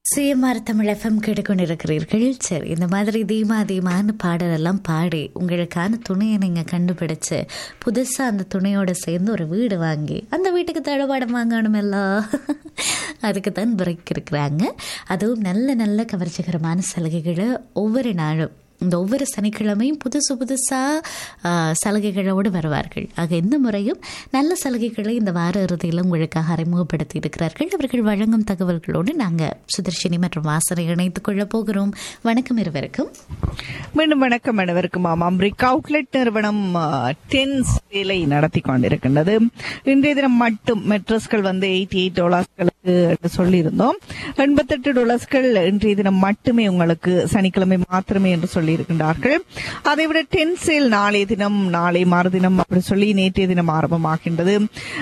சுயமார் Tamil FM கேட்டுக்கொண்டிருக்கிறீர்கள் சரி இந்த மாதிரி தீமா தீமான்னு பாடலெல்லாம் பாடி உங்களுக்கான துணையை நீங்கள் கண்டுபிடிச்சு புதுசாக அந்த துணையோட சேர்ந்து ஒரு வீடு வாங்கி அந்த வீட்டுக்கு தளவாடம் வாங்கணும் எல்லாம் அதுக்கு தான் பிரேக் இருக்கிறாங்க அதுவும் நல்ல நல்ல கவர்ச்சிகரமான சலுகைகளை ஒவ்வொரு நாளும் இந்த ஒவ்வொரு சனிக்கிழமையும் புதுசு புதுசாக சலுகைகளோடு வருவார்கள் ஆக இந்த முறையும் நல்ல சலுகைகளை இந்த வார இறுதியில் உங்களுக்காக அறிமுகப்படுத்தி இருக்கிறார்கள் அவர்கள் வழங்கும் தகவல்களோடு நாங்கள் சுதர்ஷினி மற்றும் வாசனை இணைத்துக் கொள்ளப் போகிறோம் வணக்கம் இருவருக்கும் மீண்டும் வணக்கம் அனைவருக்கும் ஆமாம் பிரிக் அவுட்லெட் நிறுவனம் டென்ஸ் வேலை நடத்தி கொண்டிருக்கின்றது இன்றைய தினம் மட்டும் மெட்ரஸ்கள் வந்து எயிட்டி எயிட் டாலர்ஸ்களுக்கு சொல்லியிருந்தோம் எண்பத்தெட்டு டாலர்ஸ்கள் இன்றைய தினம் மட்டுமே உங்களுக்கு சனிக்கிழமை மாத்திரமே என்று சொல்லி இருக்கின்றார்கள் அதை விட டென் சேல் நாளைய தினம் நாளை மறுதினம் அப்படி சொல்லி நேற்றைய தினம் ஆரம்பமாகின்றது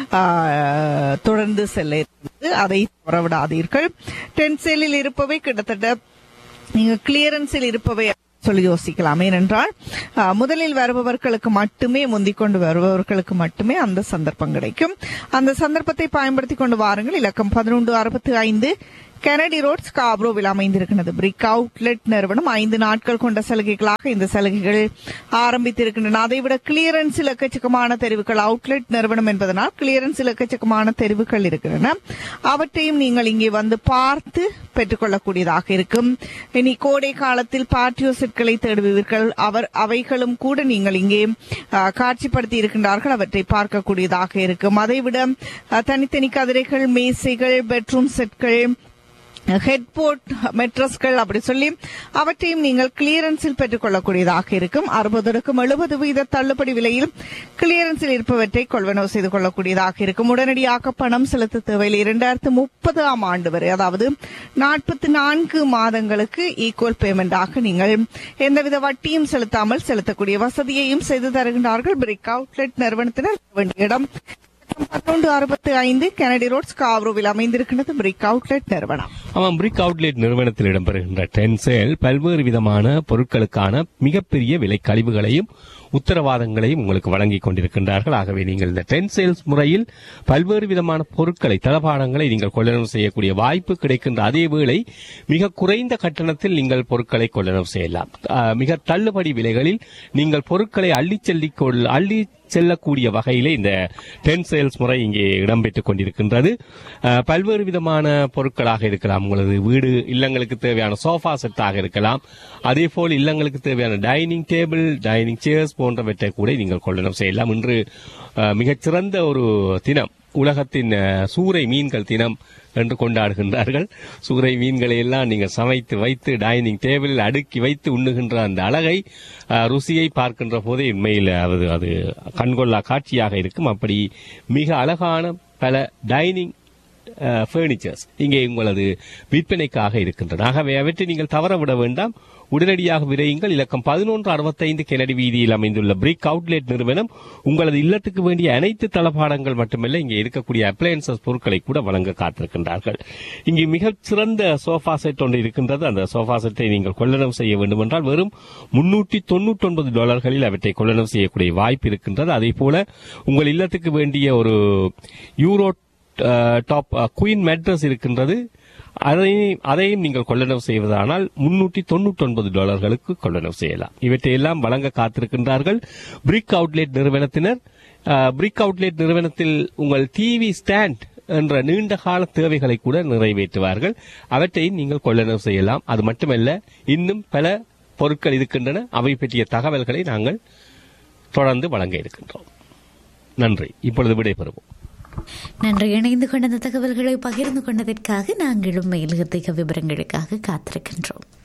ஆஹ், தொடர்ந்து செல்ல இருக்கிறது அதை தவறவிடாதீர்கள் டென் சேலில் இருப்பவை கிட்டத்தட்ட நீங்க கிளியரன்ஸில் இருப்பவை சொல்லி யோசிக்கலாம் ஏனென்றால் ஆஹ், முதலில் வருபவர்களுக்கு மட்டுமே முந்திக் கொண்டு வருபவர்களுக்கு மட்டுமே அந்த சந்தர்ப்பம் கிடைக்கும் அந்த சந்தர்ப்பத்தை பயன்படுத்தி கொண்டு வாருங்கள் இலக்கம் பதினொன்று அறுபத்தி ஐந்து கெனடி ரோட் ஸ்காப்ரோவில் அமைந்திருக்கிறது பிரிக் அவுட்லெட் நிறுவனம் ஐந்து நாட்கள் கொண்ட சலுகைகளாக இந்த சலுகைகள் ஆரம்பித்திருக்கின்றன அதைவிட கிளியரன்ஸில் எக்கச்சக்கமான தெரிவுகள் அவுட்லெட் நிறுவனம் என்பதனால் கிளியரன்ஸில் எக்கச்சக்கமான தெரிவுகள் இருக்கின்றன அவற்றையும் நீங்கள் இங்கே வந்து பார்த்து பெற்றுக்கொள்ளக்கூடியதாக இருக்கும் இனி கோடை காலத்தில் பாட்டியோ செட்களை தேடுவீர்கள் அவர் அவைகளும் கூட நீங்கள் இங்கே ஆ, காட்சிப்படுத்தி இருக்கின்றார்கள் அவற்றை பார்க்கக்கூடியதாக இருக்கும் அதைவிட ஆ, தனித்தனி கதிரைகள் மேசைகள் பெட்ரூம் செட்கள் ஹெட்போர்ட் மெட்ரஸ்கள் அப்படி சொல்லி அவற்றையும் நீங்கள் கிளியரன்ஸில் பெற்றுக்கொள்ளக்கூடியதாக இருக்கும் அறுபதற்கும் எழுபது வீத தள்ளுபடி விலையில் கிளியரன்ஸில் இருப்பவற்றை கொள்வனவு செய்து கொள்ளக்கூடியதாக இருக்கும் உடனடியாக பணம் செலுத்த தேவையில் இரண்டாயிரத்து முப்பதாம் ஆண்டு வரை அதாவது நாற்பத்தி நான்கு மாதங்களுக்கு ஈக்குவல் பேமெண்டாக நீங்கள் எந்தவித வட்டியும் செலுத்தாமல் செலுத்தக்கூடிய வசதியையும் செய்து தருகின்றார்கள் பிரிக் அவுட்லெட் நிறுவனத்தினர் வேண்டிய இடம் பதினொன்று அறுபத்தி ஐந்து கெனடி ரோட் ஸ்காவ்ரோவில் அமைந்திருக்கிறது பிரிக் அவுட்லெட் நிறுவனம் ஆமாம் பிரிக் அவுட்லெட் நிறுவனத்தில் இடம்பெறுகின்ற டென் சேல் பல்வேறு விதமான பொருட்களுக்கான மிகப்பெரிய விலை கழிவுகளையும் உத்தரவாதங்களையும் உங்களுக்கு வழங்கிக் கொண்டிருக்கின்றார்கள் ஆகவே நீங்கள் இந்த டென் சேல்ஸ் முறையில் பல்வேறு விதமான பொருட்களை தளபாடங்களை நீங்கள் கொள்ளளவு செய்யக்கூடிய வாய்ப்பு கிடைக்கின்ற அதே வேளை மிக குறைந்த கட்டணத்தில் நீங்கள் பொருட்களை கொள்ளளவு செய்யலாம் ஆஹ், மிக தள்ளுபடி விலைகளில் நீங்கள் பொருட்களை அள்ளிச் செல்லிக் கொள் அள்ளி செல்லக்கூடிய வகையிலே இந்த டென் சேல்ஸ் முறை இங்கே இடம்பெற்றுக் கொண்டிருக்கின்றது அஹ், பல்வேறு விதமான பொருட்களாக இருக்கலாம் உங்களது வீடு இல்லங்களுக்கு தேவையான சோஃபா செட்டாக இருக்கலாம் அதே போல் இல்லங்களுக்கு தேவையான டைனிங் டேபிள் டைனிங் சேர்ஸ் போன்றவற்றை கூட நீங்கள் கொள்ளணும் செய்யலாம் இன்று அஹ், மிகச்சிறந்த ஒரு தினம் உலகத்தின் அஹ், சூறை மீன்கள் தினம் என்று கொண்டாடுகின்றார்கள் சூறை மீன்களை எல்லாம் நீங்கள் சமைத்து வைத்து டைனிங் டேபிளில் அடுக்கி வைத்து உண்ணுகின்ற அந்த அழகை அஹ், ருசியை பார்க்கின்ற போதே உண்மையில் அது அது கண்கொள்ளா காட்சியாக இருக்கும் அப்படி மிக அழகான பல டைனிங் ஃபர்னிச்சர்ஸ் இங்கே உங்களது விற்பனைக்காக இருக்கின்றன ஆகவே அவற்றை நீங்கள் தவறவிட வேண்டாம் உடனடியாக விரையுங்கள் இலக்கம் பதினொன்று அறுபத்தைந்து கெனடி வீதியில் அமைந்துள்ள பிரிக் அவுட்லெட் நிறுவனம் உங்களது இல்லத்துக்கு வேண்டிய அனைத்து தளபாடங்கள் மட்டுமல்ல இங்கே இருக்கக்கூடிய அப்ளையன்சஸ் பொருட்களை கூட வழங்க காத்திருக்கின்றார்கள் இங்கே மிகச் சிறந்த சோஃபா செட் ஒன்று இருக்கின்றது அந்த சோஃபா செட்டை நீங்கள் கொள்ளளவு செய்ய வேண்டும் என்றால் வெறும் முன்னூற்றி தொண்ணூற்றி ஒன்பது டாலர்களில் அவற்றை கொள்ளளவு செய்யக்கூடிய வாய்ப்பு இருக்கின்றது அதே போல உங்கள் இல்லத்துக்கு வேண்டிய ஒரு யூரோ டாப் குயின் மேட்ரஸ் இருக்கின்றது அதையும் அதையும் நீங்கள் கொள்ளளவு செய்வதானால் முன்னூற்றி தொண்ணூற்றி ஒன்பது டாலர்களுக்கு கொள்ளளவு செய்யலாம் இவற்றையெல்லாம் வழங்க காத்திருக்கின்றார்கள் பிரிக் அவுட்லெட் நிறுவனத்தினர் பிரிக் அவுட்லெட் நிறுவனத்தில் உங்கள் டிவி ஸ்டாண்ட் என்ற நீண்ட கால தேவைகளை கூட நிறைவேற்றுவார்கள் அவற்றையும் நீங்கள் கொள்ளளவு செய்யலாம் அது மட்டுமல்ல இன்னும் பல பொருட்கள் இருக்கின்றன அவை பற்றிய தகவல்களை நாங்கள் தொடர்ந்து வழங்க இருக்கின்றோம் நன்றி இப்பொழுது விடைபெறுவோம் நன்றி இணைந்து கொண்ட அந்த தகவல்களை பகிர்ந்து கொண்டதற்காக நாங்களும் மேலதிக விவரங்களுக்காக காத்திருக்கின்றோம்